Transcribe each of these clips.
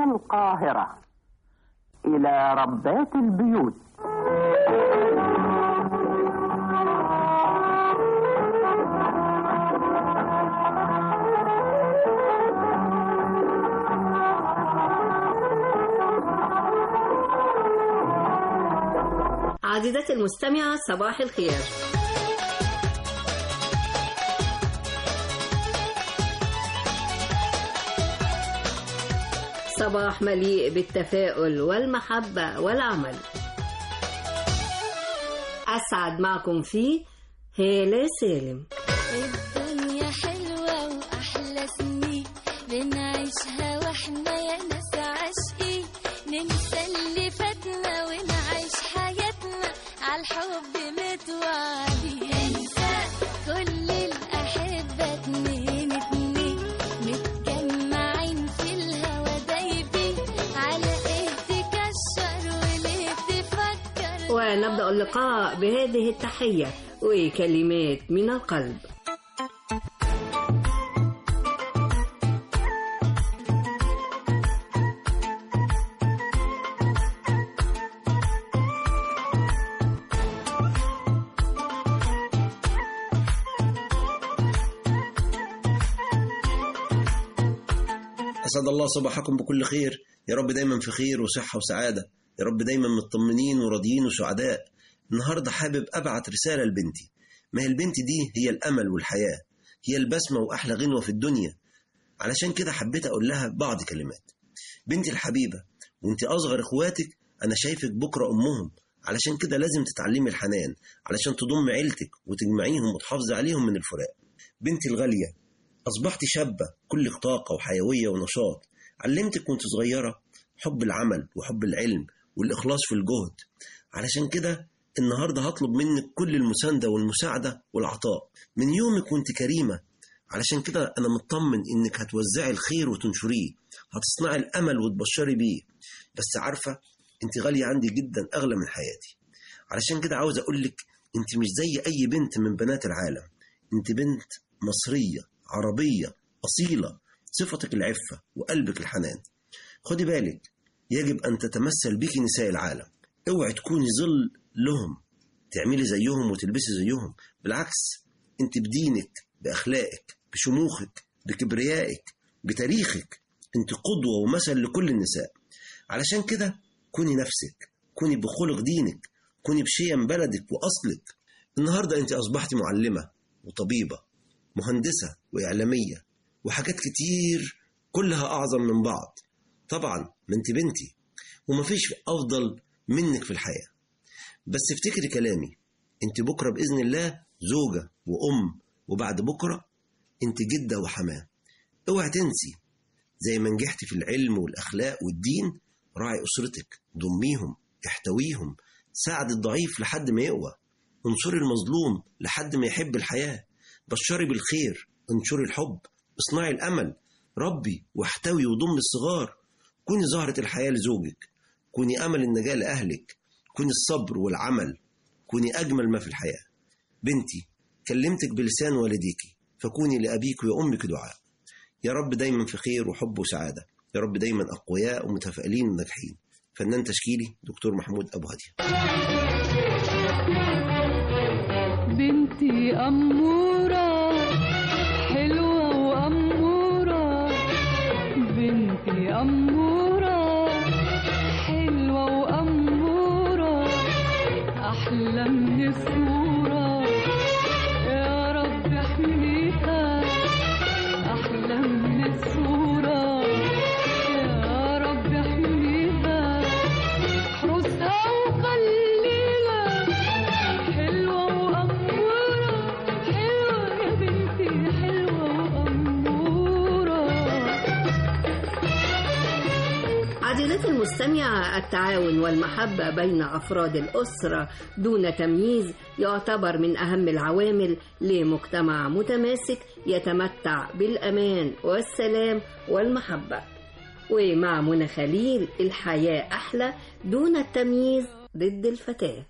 القاهرة إلى ربات البيوت عزيزتي المستمعة صباح الخير صباح مليء بالتفاؤل والمحبة والعمل أسعد معكم فيه هالة سالم الدنيا حلوة وأحلى سنين بنعيشها واحنا يا ناس عاشقين ننسى اللي فاتنا ونعيش حياتنا عالحب متوعدين انسى كل الأحبة اتنين اتنين متجمعين في الهوا دايبين على ايه تكشر وليه تفكر ونبدأ اللقاء بهذه التحية وكلمات من القلب أسعد الله صباحكم بكل خير يا رب دايما في خير وصحة وسعادة يا رب دايما مطمنين وراضيين وسعداء النهاردة حابب أبعت رسالة لبنتي ما هي البنت دي هي الأمل والحياة هي البسمة وأحلى غنوة في الدنيا علشان كده حبيت أقول لها بعض كلمات بنتي الحبيبة وانت أصغر إخواتك أنا شايفك بكرة أمهم علشان كده لازم تتعلمي الحنان علشان تضم عيلتك وتجمعيهم وتحافظي عليهم من الفراق بنتي الغالية أصبحت شابة كل طاقة وحيوية ونشاط علمتك وانت صغيرة حب العمل وحب العلم والإخلاص في الجهد علشان كده النهاردة هطلب منك كل المساندة والمساعدة والعطاء من يومك وانت كريمة علشان كده أنا مطمن إنك هتوزعي الخير وتنشريه هتصنعي الأمل وتبشري بيه بس عارفة انت غالية عندي جدا أغلى من حياتي علشان كده عاوز أقولك انت مش زي أي بنت من بنات العالم انت بنت مصرية عربية أصيلة صفتك العفة وقلبك الحنان خدي بالك يجب أن تتمثل بك نساء العالم اوعي تكوني ظل لهم تعملي زيهم وتلبسي زيهم بالعكس انت بدينك بأخلاقك بشموخك بكبريائك بتاريخك انت قدوة ومثل لكل النساء علشان كده كوني نفسك كوني بخلق دينك كوني بشيم بلدك وأصلك النهاردة انت أصبحت معلمة وطبيبة مهندسة وإعلامية وحاجات كتير كلها أعظم من بعض طبعا ما انت بنتي ومفيش أفضل منك في الحياة بس افتكري كلامي انت بكرة بإذن الله زوجة وأم وبعد بكرة انت جدة وحماة اوعي تنسي زي ما نجحتي في العلم والأخلاق والدين راعي أسرتك ضميهم احتويهم ساعد الضعيف لحد ما يقوى انصري المظلوم لحد ما يحب الحياة بشري بالخير انشري الحب اصنعي الأمل ربي واحتوي وضم الصغار كوني زهرة الحياة لزوجك كوني أمل النجاة لأهلك كوني الصبر والعمل كوني أجمل ما في الحياة بنتي كلمتك بلسان والديك فكوني لأبيك وأمك دعاء يا رب دايما في خير وحب وسعادة يا رب دايما أقوياء ومتفائلين وناجحين فنان تشكيلي دكتور محمود أبو هدي بنتي أمورة حلوة وأمورة بنتي أمورة حلوة وأمورة أحلى من الصورة يا رب احميها أحلى من الصورة يا رب احميها احرسها وخليها حلوة وأمورة حلوة يا بنتي حلوة وأمورة عزيزتي المستمعة التعاون والمحبة بين أفراد الأسرة دون تمييز يعتبر من أهم العوامل لمجتمع متماسك يتمتع بالأمان والسلام والمحبة ومع منى خليل الحياة أحلى دون التمييز ضد الفتاة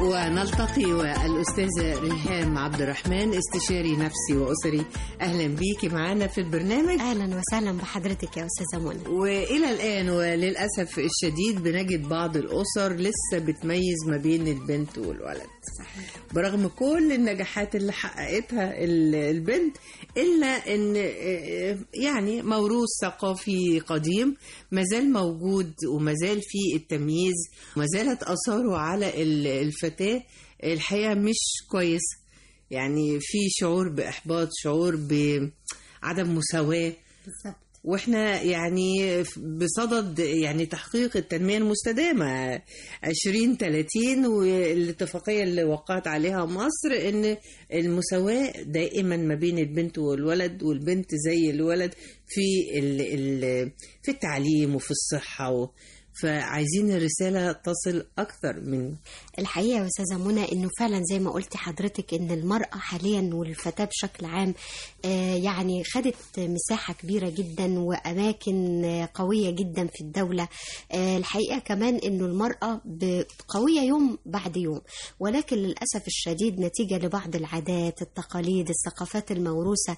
ونلتقي والأستاذة ريهام عبد الرحمن استشاري نفسي وأسري أهلا بيكي معانا في البرنامج اهلا وسهلا بحضرتك يا استاذه منى وإلى الآن وللأسف الشديد بنجد بعض الأسر لسه بتميز ما بين البنت والولد صحيح برغم كل النجاحات اللي حققتها ال- البنت إلا أن آه، يعني موروث ثقافي قديم مازال موجود ومازال فيه التمييز وما زالت آثاره على ال- الفتاة الحقيقة مش كويسة يعني في شعور بإحباط شعور بعدم مساواة بالظبط واحنا يعني بصدد يعني تحقيق التنميه المستدامه 2030 والاتفاقيه اللي وقعت عليها مصر ان المساواه دائما ما بين البنت والولد والبنت زي الولد في ال ال في التعليم وفي الصحه و فعايزين الرساله تصل اكثر من الحقيقه يا استاذه منى انه فعلا زي ما قلتي حضرتك ان المراه حاليا والفتاه بشكل عام آه، يعني خدت مساحه كبيره جدا واماكن آه، قويه جدا في الدوله آه، الحقيقه كمان انه المراه ب- قويه يوم بعد يوم ولكن للاسف الشديد نتيجه لبعض العادات التقاليد الثقافات الموروثه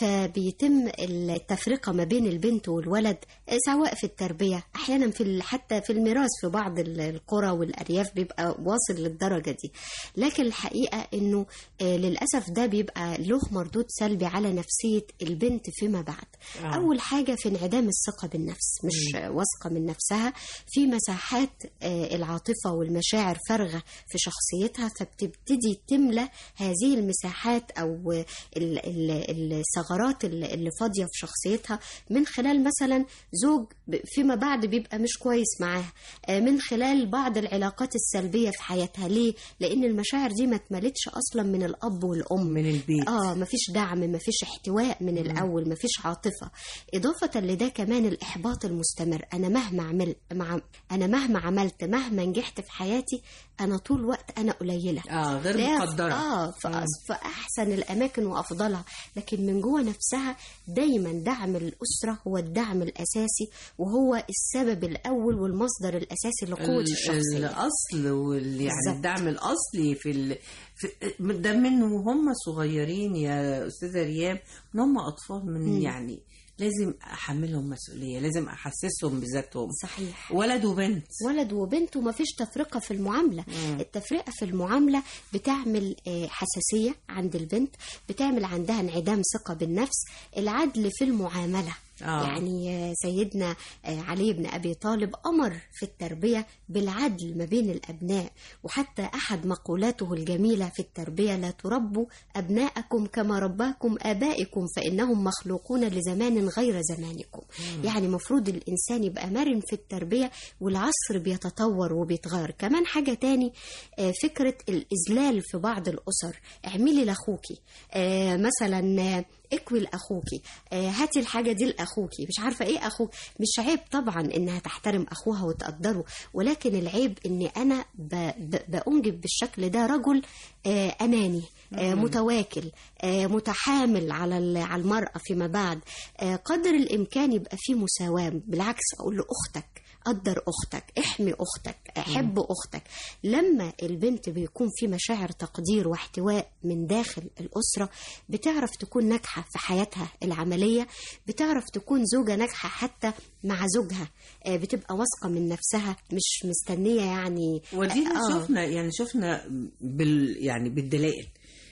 فبيتم التفرقه ما بين البنت والولد آه، سواء في التربيه احيانا في ال- حتى في الميراث في بعض ال- القرى والارياف بيبقى واصل للدرجه دي لكن الحقيقه انه آه، للاسف ده بيبقى له مردود سلبي على نفسيه البنت فيما بعد آه. اول حاجه في انعدام الثقه بالنفس مش آه، واثقه من نفسها في مساحات آه، العاطفه والمشاعر فارغه في شخصيتها فبتبتدي تملى هذه المساحات او آه، ال- ال- الثغرات اللي اللي فاضيه في شخصيتها من خلال مثلا زوج ب- فيما بعد بيبقى مش كويس معاها آه، من خلال بعض العلاقات السلبيه في حياتها ليه لان المشاعر دي ما اتملتش اصلا من الاب والام من البيت اه مفيش دعم مفيش احتواء من الاول مفيش عاطفه اضافه لده كمان الاحباط المستمر انا مهما عملت مع انا مهما عملت مهما نجحت في حياتي انا طول الوقت انا قليله اه غير لا، مقدره اه في, في احسن الاماكن وافضلها لكن من جوه نفسها دايما دعم الاسره هو الدعم الاساسي وهو السبب الاول والمصدر الاساسي لقوه ال- الشخصيه الاصل وال يعني بالظبط. الدعم الاصلي في, ال... في ده من وهم صغيرين يا استاذه ريام من هم اطفال من مم. يعني لازم احملهم مسؤوليه لازم احسسهم بذاتهم صحيح ولد وبنت ولد وبنت ومفيش تفرقة في المعاملة مم. التفرقة في المعاملة بتعمل آه، حساسية عند البنت بتعمل عندها انعدام ثقة بالنفس العدل في المعاملة آه. يعني آه، سيدنا آه، علي بن أبي طالب أمر في التربية بالعدل ما بين الأبناء وحتى أحد مقولاته الجميلة في التربية لا تربوا أبناءكم كما رباكم آبائكم فإنهم مخلوقون لزمان غير زمانكم يعني مفروض الإنسان يبقى مرن في التربية والعصر بيتطور وبيتغير كمان حاجة تاني آه، فكرة الإذلال في بعض الأسر اعملي لأخوكي آه، مثلا آه، اكوي لاخوكي آه، هاتي الحاجه دي لاخوكي مش عارفه ايه اخوك مش عيب طبعا انها تحترم اخوها وتقدره ولكن العيب ان انا ب... ب... بانجب بالشكل ده رجل آه، اناني آه، متواكل آه، متحامل على ال- على المراه فيما بعد آه، قدر الامكان يبقى فيه مساواه بالعكس اقول له اختك قدر اختك احمي اختك احب اختك لما البنت بيكون في مشاعر تقدير واحتواء من داخل الاسره بتعرف تكون ناجحه في حياتها العمليه بتعرف تكون زوجه ناجحه حتى مع زوجها آه، بتبقى واثقه من نفسها مش مستنيه يعني ودينا آه. شفنا يعني شفنا بال يعني بالدلائل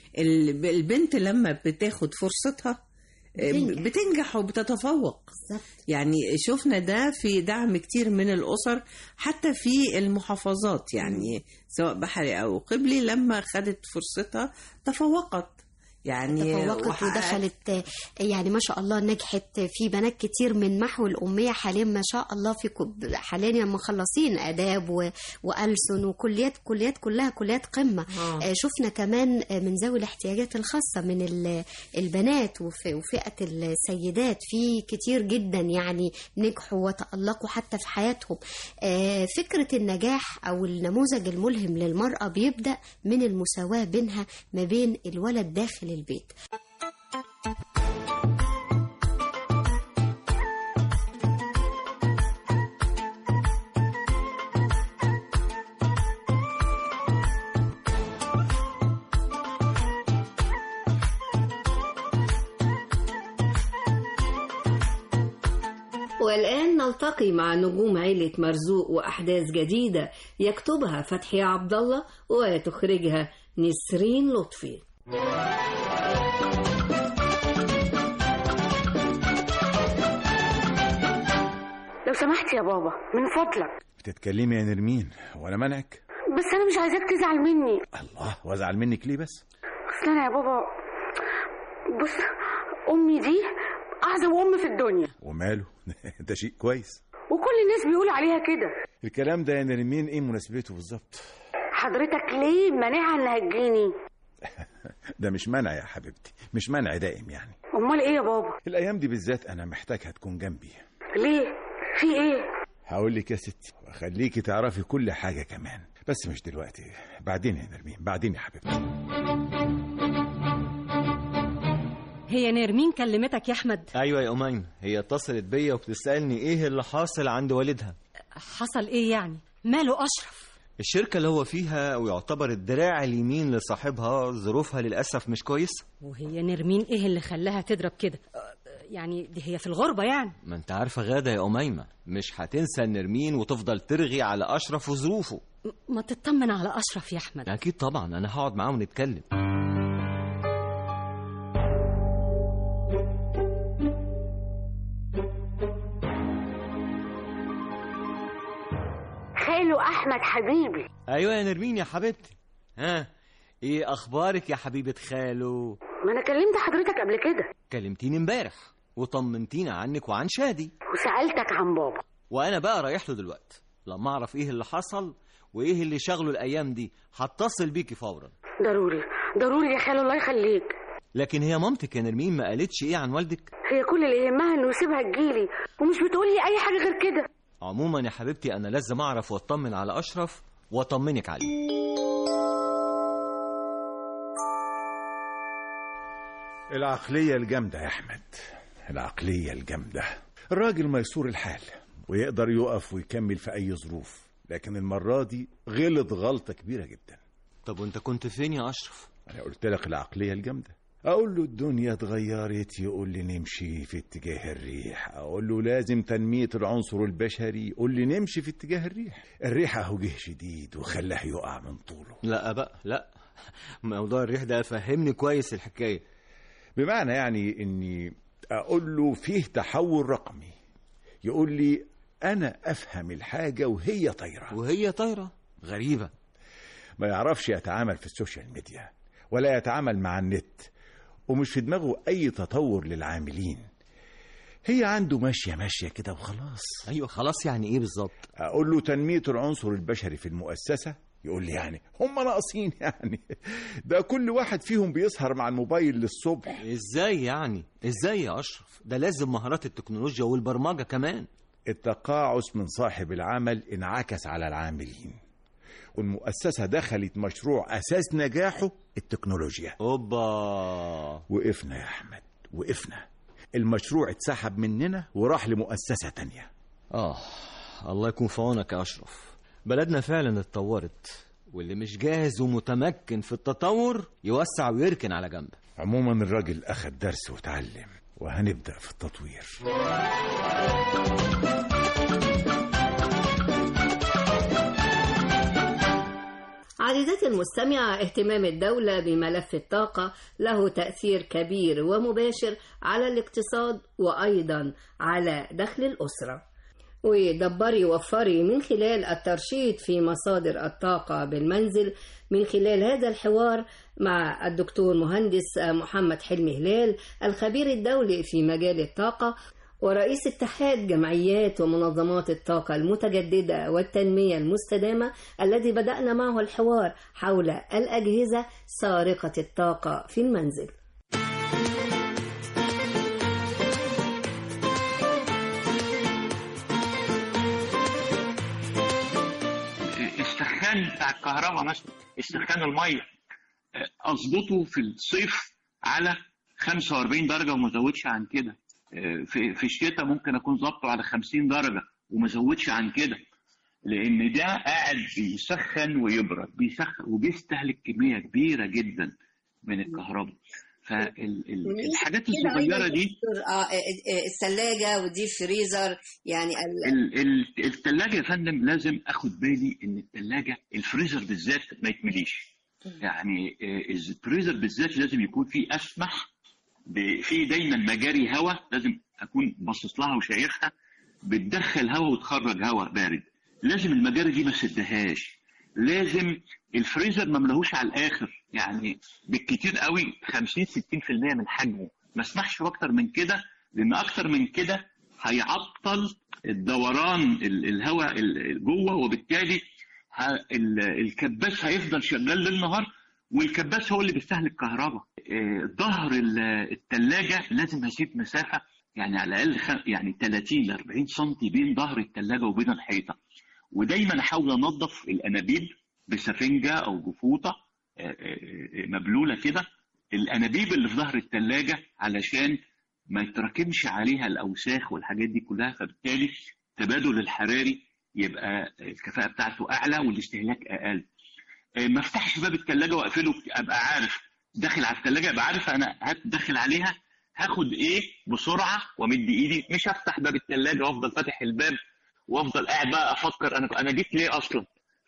ال- البنت لما بتاخد فرصتها آه، بتنجح. بتنجح وبتتفوق بالظبط يعني شفنا ده في دعم كتير من الأسر حتى في المحافظات يعني سواء بحري أو قبلي لما خدت فرصتها تفوقت يعني تفوقت وحققت- ودخلت آه، يعني ما شاء الله نجحت في بنات كتير من محو الأمية حاليا ما شاء الله في كب- حاليا مخلصين آداب و- وألسن وكليات كليات كلها كليات قمة آه. آه، شفنا كمان آه، من ذوي الاحتياجات الخاصة من ال- البنات وف- وفئة السيدات في كتير جدا يعني نجحوا وتألقوا حتى في حياتهم آه، فكرة النجاح أو النموذج الملهم للمرأة بيبدأ من المساواة بينها ما بين الولد داخل البيت والآن نلتقي مع نجوم عيلة مرزوق وأحداث جديدة يكتبها فتحي عبد الله وتخرجها نسرين لطفي لو سمحت يا بابا من فضلك بتتكلمي يا نرمين وانا منعك بس انا مش عايزاك تزعل مني الله وازعل منك ليه بس اصل انا يا بابا بص امي دي اعظم ام في الدنيا وماله ده شيء كويس وكل الناس بيقولوا عليها كده الكلام ده يا نرمين ايه مناسبته بالظبط حضرتك ليه مانعها انها تجيني ده مش منع يا حبيبتي مش منع دائم يعني امال ايه يا بابا الايام دي بالذات انا محتاجها تكون جنبي ليه في ايه هقول لك يا ستي واخليكي تعرفي كل حاجه كمان بس مش دلوقتي بعدين يا نرمين بعدين يا حبيبتي هي نرمين كلمتك يا احمد ايوه يا اميمه هي اتصلت بيا وبتسالني ايه اللي حاصل عند والدها حصل ايه يعني ماله اشرف الشركه اللي هو فيها ويعتبر الدراع اليمين لصاحبها ظروفها للاسف مش كويسه وهي نرمين ايه اللي خلاها تضرب كده أه، يعني دي هي في الغربه يعني ما انت عارفه غاده يا اميمه مش هتنسى نرمين وتفضل ترغي على اشرف وظروفه م- ما تطمن على اشرف يا احمد اكيد طبعا انا هقعد معاه ونتكلم خاله احمد حبيبي ايوه يا نرمين يا حبيبتي ها ايه اخبارك يا حبيبه خالو ما انا كلمت حضرتك قبل كده كلمتيني امبارح وطمنتيني عنك وعن شادي وسالتك عن بابا وانا بقى رايح له دلوقتي لما اعرف ايه اللي حصل وايه اللي شغله الايام دي هتصل بيكي فورا ضروري ضروري يا خاله الله يخليك لكن هي مامتك يا نرمين ما قالتش ايه عن والدك هي كل اللي يهمها انه يسيبها تجيلي ومش بتقولي اي حاجه غير كده عموما يا حبيبتي انا لازم اعرف واطمن على اشرف واطمنك عليه العقليه الجامده يا احمد العقليه الجامده الراجل ميسور الحال ويقدر يقف ويكمل في اي ظروف لكن المره دي غلط غلطه كبيره جدا طب وانت كنت فين يا اشرف انا قلت لك العقليه الجامده اقول له الدنيا اتغيرت يقول لي نمشي في اتجاه الريح اقول له لازم تنميه العنصر البشري يقول لي نمشي في اتجاه الريح الريح اهو جه شديد وخلاه يقع من طوله لا بقى لا موضوع الريح ده فهمني كويس الحكايه بمعنى يعني اني اقول له فيه تحول رقمي يقول لي انا افهم الحاجه وهي طايره وهي طايره غريبه ما يعرفش يتعامل في السوشيال ميديا ولا يتعامل مع النت ومش في دماغه اي تطور للعاملين هي عنده ماشيه ماشيه كده وخلاص ايوه خلاص يعني ايه بالظبط اقول له تنميه العنصر البشري في المؤسسه يقول لي يعني هم ناقصين يعني ده كل واحد فيهم بيسهر مع الموبايل للصبح ازاي يعني ازاي يا اشرف ده لازم مهارات التكنولوجيا والبرمجه كمان التقاعس من صاحب العمل انعكس على العاملين والمؤسسة دخلت مشروع أساس نجاحه التكنولوجيا اوبا وقفنا يا أحمد وقفنا المشروع اتسحب مننا وراح لمؤسسة تانية اه الله يكون في عونك يا اشرف بلدنا فعلا اتطورت واللي مش جاهز ومتمكن في التطور يوسع ويركن على جنب عموما الراجل أخد درس وتعلم وهنبدأ في التطوير عزيزتي المستمعة اهتمام الدولة بملف الطاقة له تأثير كبير ومباشر على الاقتصاد وأيضا على دخل الأسرة ودبري وفري من خلال الترشيد في مصادر الطاقة بالمنزل من خلال هذا الحوار مع الدكتور مهندس محمد حلمي هلال الخبير الدولي في مجال الطاقة ورئيس اتحاد جمعيات ومنظمات الطاقة المتجددة والتنمية المستدامة الذي بدأنا معه الحوار حول الأجهزة سارقة الطاقة في المنزل السخان بتاع الكهرباء مثلا السخان الميه اظبطه في الصيف على 45 درجه وما ازودش عن كده في في الشتاء ممكن اكون ظابطه على 50 درجه وما ازودش عن كده لان ده قاعد بيسخن ويبرد بيسخن وبيستهلك كميه كبيره جدا من الكهرباء فالحاجات كده أيضاً الصغيره دي دكتور، اه الثلاجه ودي فريزر يعني ال- ال- ال- التلاجة يا فندم لازم اخد بالي ان التلاجة الفريزر بالذات ما يتمليش يعني آه، الفريزر بالذات لازم يكون فيه اسمح ب- فيه دايما مجاري هواء لازم اكون باصص لها وشايفها بتدخل هواء وتخرج هواء بارد لازم المجاري دي ما سدهاش لازم الفريزر ما ملهوش على الاخر يعني بالكتير قوي 50 60% من حجمه ما اسمحش باكتر من كده لان اكتر من كده هيعطل الدوران ال- الهواء ال- جوه وبالتالي ه- ال- الكباس هيفضل شغال ليل نهار والكباس هو اللي بيستهلك كهرباء آه، ظهر ال- التلاجة لازم هسيب مسافة يعني على الأقل خ- يعني 30 ل 40 سم بين ظهر التلاجة وبين الحيطة ودايما أحاول أنظف الأنابيب بسفنجة أو بفوطة آه، آه، آه، مبلولة كده الأنابيب اللي في ظهر التلاجة علشان ما يتراكمش عليها الأوساخ والحاجات دي كلها فبالتالي التبادل الحراري يبقى الكفاءة بتاعته أعلى والاستهلاك أقل آه، ما افتحش باب الثلاجه واقفله ابقى عارف داخل على الثلاجه ابقى عارف انا هدخل عليها هاخد ايه بسرعه وامد ايدي مش هفتح باب الثلاجه وافضل فاتح الباب وافضل قاعد بقى افكر انا انا جيت ليه اصلا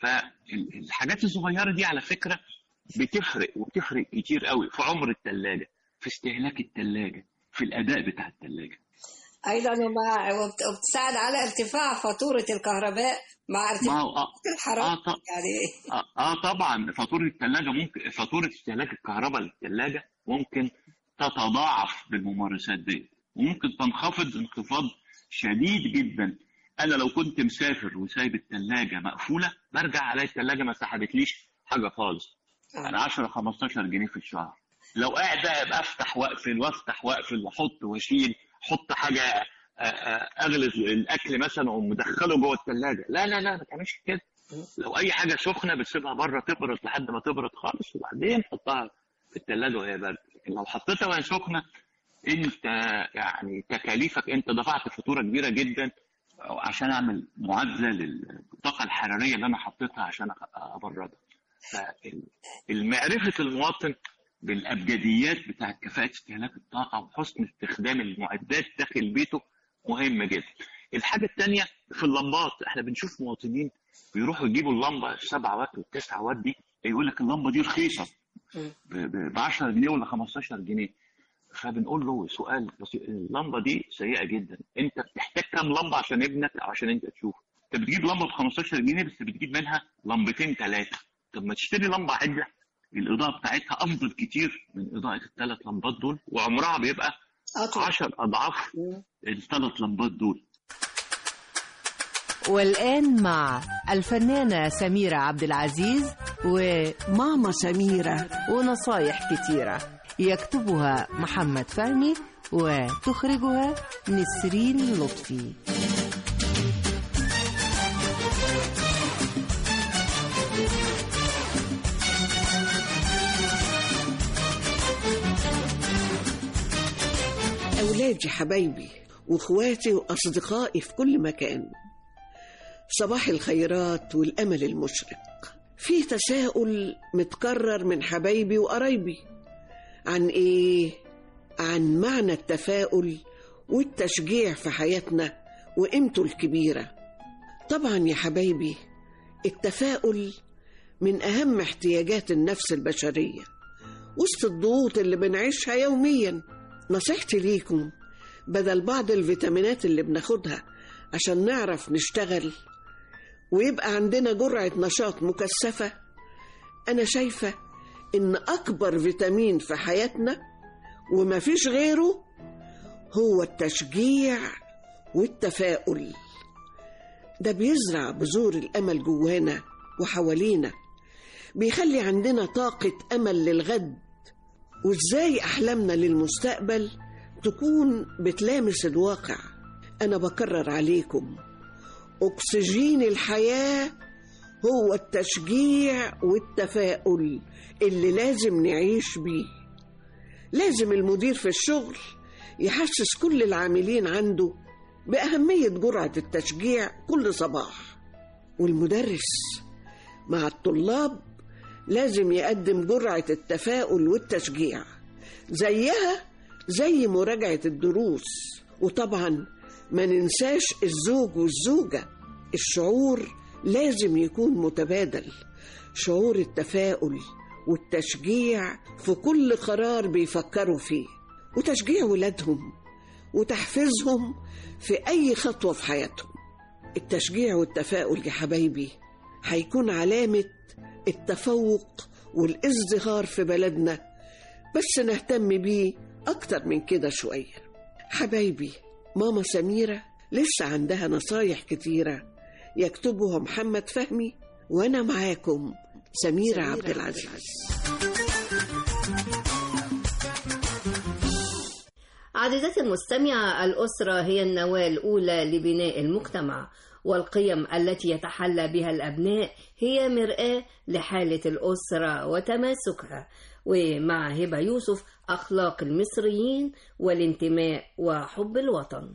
فالحاجات الصغيره دي على فكره بتفرق وبتفرق كتير قوي في عمر الثلاجه في استهلاك الثلاجه في الاداء بتاع الثلاجه ايضا ومع وبت- وبتساعد على ارتفاع فاتوره الكهرباء مع ما ارتفاع هو آه الحراره آه ط- يعني آه, اه طبعا فاتوره الثلاجه ممكن فاتوره استهلاك الكهرباء للثلاجه ممكن تتضاعف بالممارسات دي وممكن تنخفض انخفاض شديد جدا انا لو كنت مسافر وسايب الثلاجه مقفوله برجع الاقي الثلاجه ما سحبتليش حاجه خالص يعني 10 15 جنيه في الشهر لو قاعد بقى ابقى افتح واقفل وافتح واقفل واحط واشيل احط حاجه آه، آه، اغلف الاكل مثلا ومدخله جوه الثلاجه لا لا لا ما تعملش كده لو اي حاجه سخنه بتسيبها بره تبرد لحد ما تبرد خالص وبعدين حطها في الثلاجه وهي بارده لكن لو حطيتها وهي سخنه انت يعني تكاليفك انت دفعت فاتوره كبيره جدا عشان اعمل معادله للطاقه الحراريه اللي انا حطيتها عشان أخ- ابردها فالمعرفه المواطن بالابجديات بتاعت كفاءه استهلاك الطاقه وحسن استخدام المعدات داخل بيته مهم جدا الحاجه الثانيه في اللمبات احنا بنشوف مواطنين بيروحوا يجيبوا اللمبه 7 وات وال9 وات دي يقول لك اللمبه دي رخيصه ب 10 جنيه ولا 15 جنيه فبنقول له سؤال بسيط اللمبه دي سيئه جدا انت بتحتاج كام لمبه عشان ابنك او عشان انت تشوف انت بتجيب لمبه ب 15 جنيه بس بتجيب منها لمبتين ثلاثه طب ما تشتري لمبه عدله الاضاءه بتاعتها افضل كتير من اضاءه الثلاث لمبات دول وعمرها بيبقى 10 اضعاف الثلاث لمبات دول والآن مع الفنانة سميرة عبد العزيز وماما سميرة ونصايح كتيرة يكتبها محمد فهمي وتخرجها نسرين لطفي أولادي حبايبي وإخواتي وأصدقائي في كل مكان صباح الخيرات والأمل المشرق في تساؤل متكرر من حبايبي وقرايبي عن إيه؟ عن معنى التفاؤل والتشجيع في حياتنا وقيمته الكبيرة طبعا يا حبايبي التفاؤل من أهم احتياجات النفس البشرية وسط الضغوط اللي بنعيشها يوميا نصيحتي ليكم بدل بعض الفيتامينات اللي بناخدها عشان نعرف نشتغل ويبقى عندنا جرعة نشاط مكثفة أنا شايفة إن أكبر فيتامين في حياتنا وما فيش غيره هو التشجيع والتفاؤل ده بيزرع بذور الأمل جوانا وحوالينا بيخلي عندنا طاقة أمل للغد وإزاي أحلامنا للمستقبل تكون بتلامس الواقع أنا بكرر عليكم أكسجين الحياة هو التشجيع والتفاؤل اللي لازم نعيش بيه لازم المدير في الشغل يحسس كل العاملين عنده بأهمية جرعة التشجيع كل صباح والمدرس مع الطلاب لازم يقدم جرعة التفاؤل والتشجيع زيها زي مراجعة الدروس وطبعا ما ننساش الزوج والزوجة الشعور لازم يكون متبادل شعور التفاؤل والتشجيع في كل قرار بيفكروا فيه وتشجيع ولادهم وتحفيزهم في أي خطوة في حياتهم التشجيع والتفاؤل يا حبايبي هيكون علامة التفوق والازدهار في بلدنا بس نهتم بيه أكتر من كده شوية حبايبي ماما سميرة لسه عندها نصايح كتيرة يكتبها محمد فهمي وأنا معاكم سميرة عبد العزيز عزيزتي المستمعة الأسرة هي النواة الأولى لبناء المجتمع والقيم التي يتحلى بها الأبناء هي مرآة لحالة الأسرة وتماسكها ومع هبة يوسف أخلاق المصريين والانتماء وحب الوطن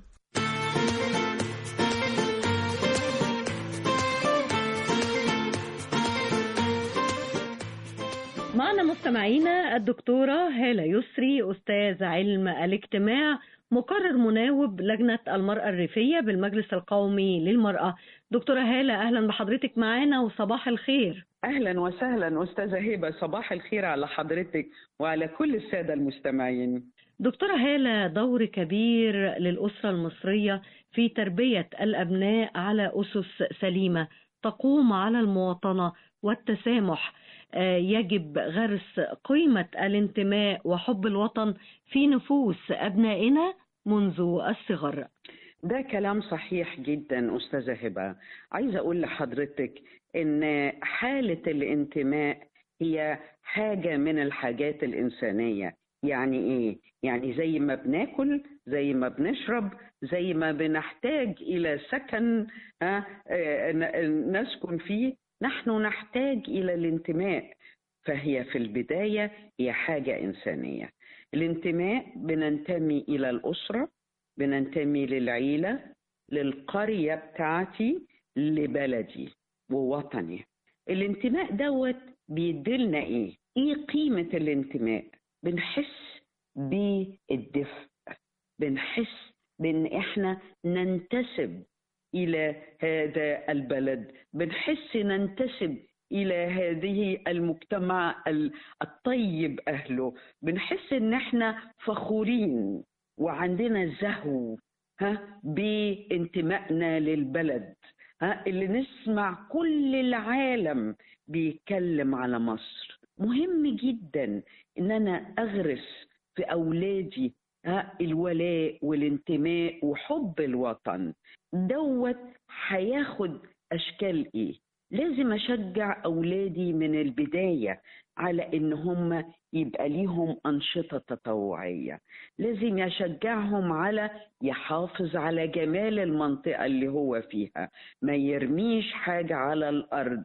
معنا مستمعينا الدكتورة هالة يسري أستاذ علم الاجتماع مقرر مناوب لجنة المرأة الريفية بالمجلس القومي للمرأة دكتورة هالة أهلا بحضرتك معانا وصباح الخير اهلا وسهلا استاذه هبه صباح الخير على حضرتك وعلى كل الساده المستمعين دكتورة هالة دور كبير للأسرة المصرية في تربية الأبناء على أسس سليمة تقوم على المواطنة والتسامح آه، يجب غرس قيمة الانتماء وحب الوطن في نفوس أبنائنا منذ الصغر ده كلام صحيح جدا استاذه هبه عايزه اقول لحضرتك ان حاله الانتماء هي حاجه من الحاجات الانسانيه يعني ايه يعني زي ما بناكل زي ما بنشرب زي ما بنحتاج الى سكن ها، آه، ن- نسكن فيه نحن نحتاج الى الانتماء فهي في البدايه هي حاجه انسانيه الانتماء بننتمي الى الاسره بننتمي للعيله للقريه بتاعتي لبلدي ووطني الانتماء دوت بيدلنا ايه ايه قيمه الانتماء بنحس بالدفء بنحس بان احنا ننتسب الى هذا البلد بنحس ننتسب الى هذه المجتمع ال- الطيب اهله بنحس ان احنا فخورين وعندنا زهو ها بانتمائنا للبلد ها اللي نسمع كل العالم بيتكلم على مصر مهم جدا ان انا اغرس في اولادي ها الولاء والانتماء وحب الوطن دوت هياخد اشكال ايه لازم اشجع اولادي من البدايه على ان هم يبقى ليهم انشطه تطوعيه لازم يشجعهم على يحافظ على جمال المنطقه اللي هو فيها ما يرميش حاجه على الارض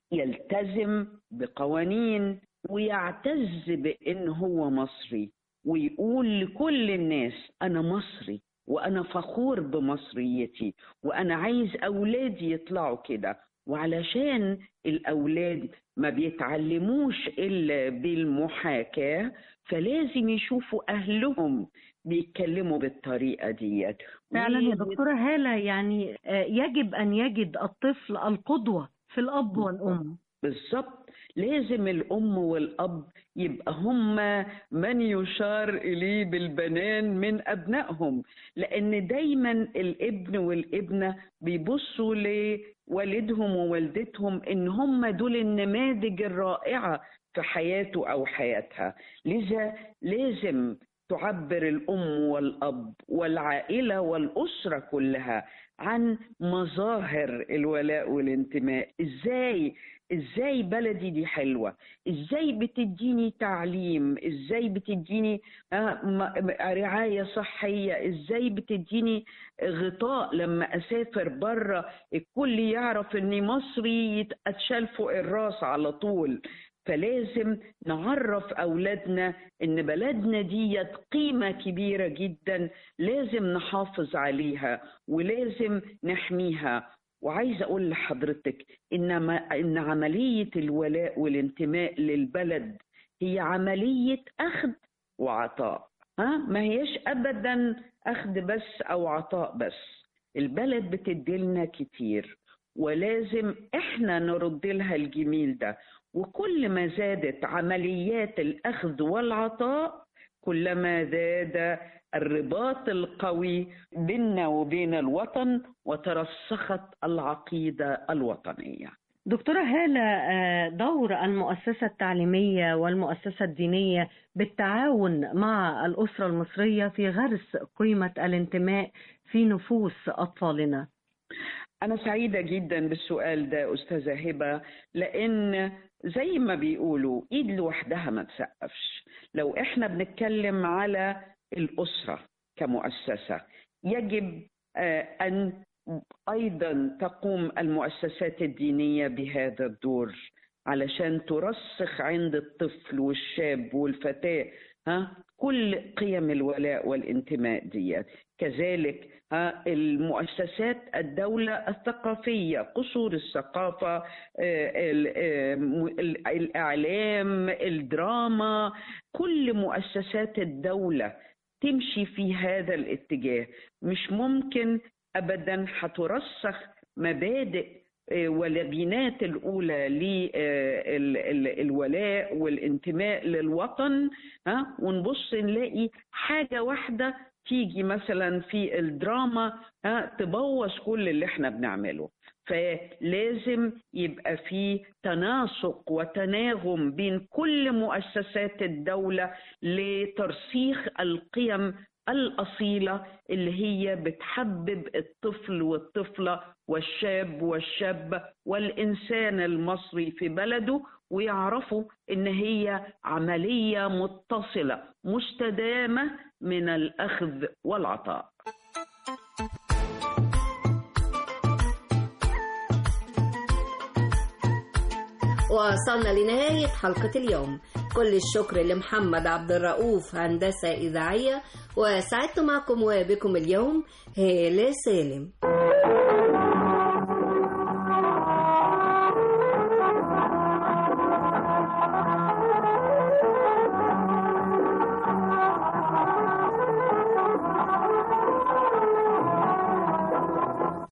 يلتزم بقوانين ويعتز بان هو مصري ويقول لكل الناس انا مصري وانا فخور بمصريتي وانا عايز اولادي يطلعوا كده وعلشان الاولاد ما بيتعلموش الا بالمحاكاه فلازم يشوفوا اهلهم بيتكلموا بالطريقه ديت فعلا يا وي- دكتورة هالة يعني آه، يجب أن يجد الطفل القدوة في الأب والأم بالظبط لازم الأم والأب يبقى هما من يشار إليه بالبنان من أبنائهم لأن دايما الابن والابنة بيبصوا لوالدهم ووالدتهم إن هما دول النماذج الرائعة في حياته أو حياتها لذا لازم تعبر الأم والأب والعائلة والأسرة كلها عن مظاهر الولاء والانتماء إزاي ازاي بلدي دي حلوه ازاي بتديني تعليم ازاي بتديني آه، م- م- رعايه صحيه ازاي بتديني غطاء لما اسافر بره الكل يعرف اني مصري يت- اتشال فوق الراس على طول فلازم نعرف اولادنا ان بلدنا ديت قيمه كبيره جدا لازم نحافظ عليها ولازم نحميها وعايزه اقول لحضرتك ان ما ان عمليه الولاء والانتماء للبلد هي عمليه اخذ وعطاء ها ما هيش ابدا اخذ بس او عطاء بس البلد بتديلنا كتير ولازم احنا نرد لها الجميل ده وكل ما زادت عمليات الاخذ والعطاء كلما زاد الرباط القوي بيننا وبين الوطن وترسخت العقيده الوطنيه دكتورة هالة آه، دور المؤسسة التعليمية والمؤسسة الدينية بالتعاون مع الأسرة المصرية في غرس قيمة الانتماء في نفوس أطفالنا أنا سعيدة جدا بالسؤال ده أستاذة هبة لأن زي ما بيقولوا إيد لوحدها ما تسقفش لو إحنا بنتكلم على الأسرة كمؤسسة يجب آه، أن أيضا تقوم المؤسسات الدينية بهذا الدور علشان ترسخ عند الطفل والشاب والفتاة ها كل قيم الولاء والانتماء دي كذلك ها المؤسسات الدولة الثقافية قصور الثقافة آه، ال- آه، م- ال- الإعلام الدراما كل مؤسسات الدولة تمشي في هذا الاتجاه مش ممكن ابدا هترسخ مبادئ آه، ولبنات الاولى للولاء والانتماء للوطن ها ونبص نلاقي حاجه واحده تيجي مثلا في الدراما ها تبوظ كل اللي احنا بنعمله فلازم يبقى في تناسق وتناغم بين كل مؤسسات الدولة لترسيخ القيم الأصيلة اللي هي بتحبب الطفل والطفلة والشاب والشابة والإنسان المصري في بلده ويعرفوا إن هي عملية متصلة مستدامة من الأخذ والعطاء وصلنا لنهاية حلقة اليوم كل الشكر لمحمد عبد الرؤوف هندسة إذاعية وسعدت معكم وبكم اليوم هالة سالم